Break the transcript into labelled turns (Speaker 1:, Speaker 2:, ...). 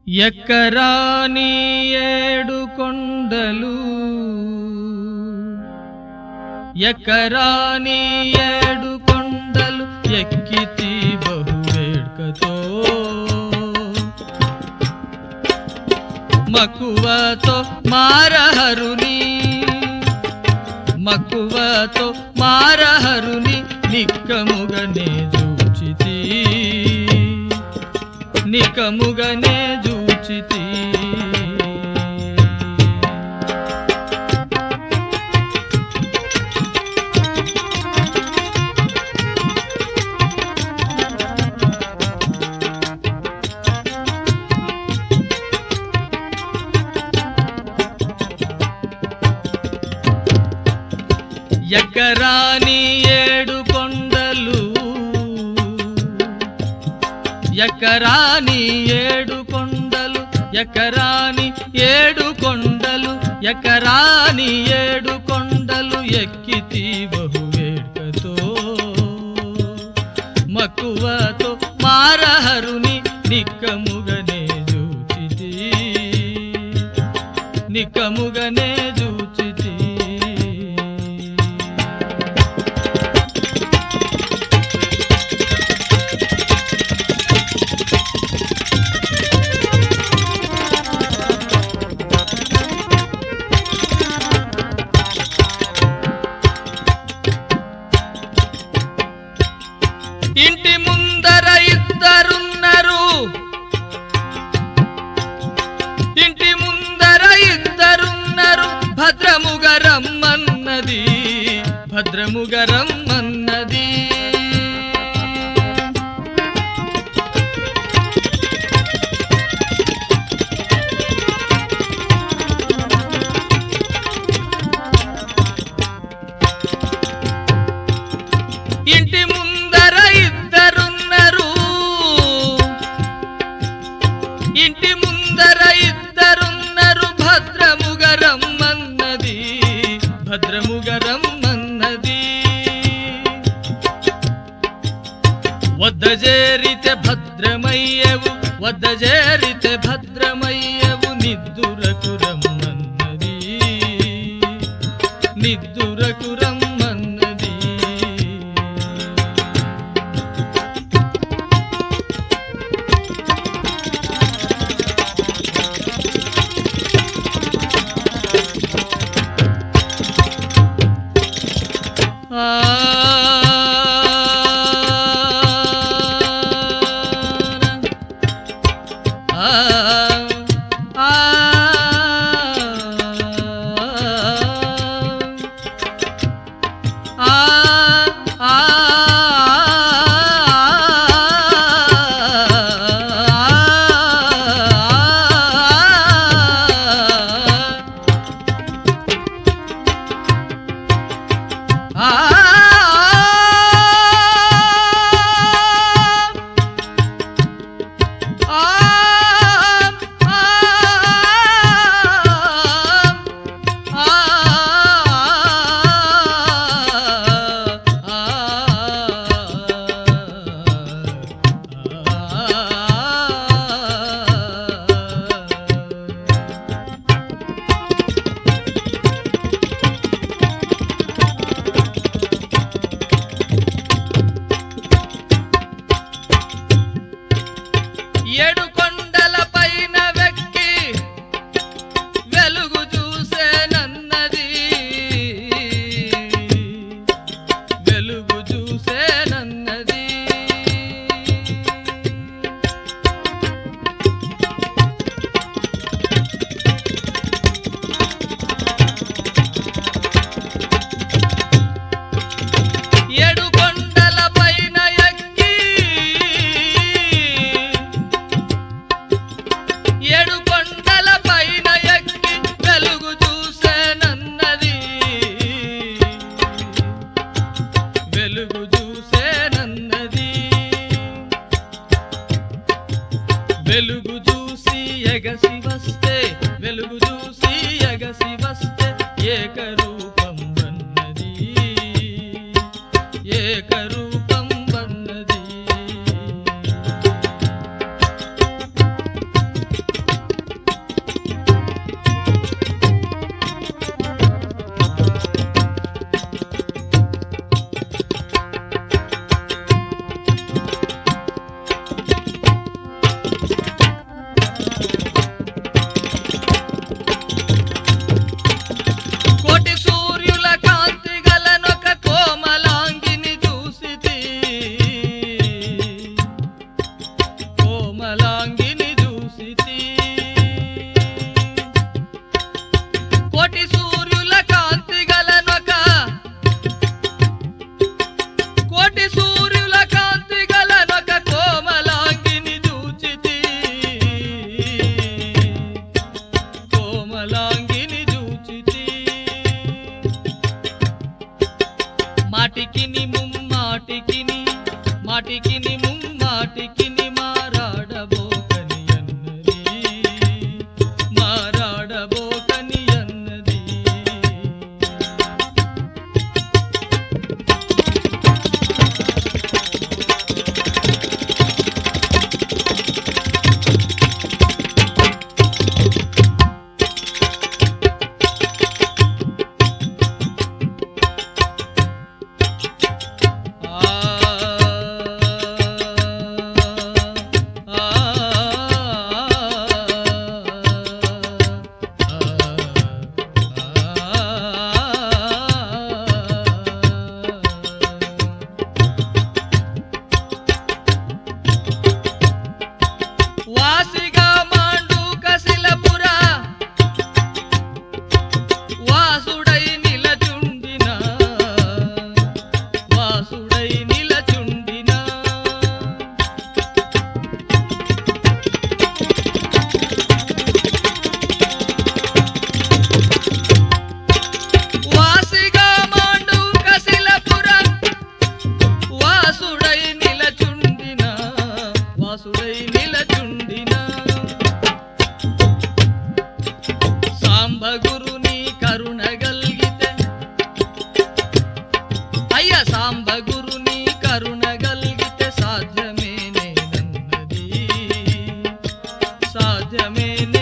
Speaker 1: ఎక్కరాని ఏడు కొండలు ఎక్కరాని ఏడు కొండలు ఎక్కితి బహువేడ్కతో మక్కువతో మారహరుని మక్కువతో మారహరుని నిక్కముగనే జూచితి నికముగనే జూచితి ఎక్కరాని ఏడు కొండలు ఎక్కరాని ఏడు కొండలు ఎక్కరాని ఏడు కొండలు ఎక్కరాని ఏడు కొండలు ఎక్కితి బహువేడ్కతో మక్కువతో మారహరుని నిక్కముగనే జూచితి నిక్కముగనే జూచితి ఇంటి ముందర ఇద్దరున్నారు ఇంటి ముందర ఇద్దరున్నారు భద్రముగా రమ్మన్నది భద్రముగా రమ్మన్నది ఇంటి ముందర ఇద్దరున్నారు ఇంటి ముందర ఇద్దరున్నారు భద్రముగా రమ్మన్నది భద్రముగా రమ్మన్నది వద్ద చేరితే భద్రమయ్యవు వద్ద చేరితే భద్రమయ్యవు నిద్దురకు రమ్మన్నది నిద్దురకు రమ్మన్నది ఆ ఆ ఆ ఆ ఆ ఏడు కొండల పైన వెక్కి వెలుగు చూసేనన్నది వెలుగు చూసేనన్నది ఏడు కొండల పైన ఎక్కి ఏడు కొండల పైన ఎక్కి వెలుగు చూసేనన్నది వెలుగు చూసేనన్నది వెలుగు చూసి ఎగసి వస్తే వెలుగు చూసి ఎగసి వస్తే ఏకరూపం వన్నది ఏకరూపం వన్నది వాసిగా మాండు కసిలపుర వాసుడై నిలచుండిన వాసుడై నిలచుండిన వాసిగా మాండు కసిలపుర వాసుడై నిలచుండిన వాసుడై నిలచుండిన సాంబ గురుని కరుణ గల్గితే అయ్య సాంబ గురుని కరుణ గల్గితే సాధ్యమే నేనన్నది సాధ్యమే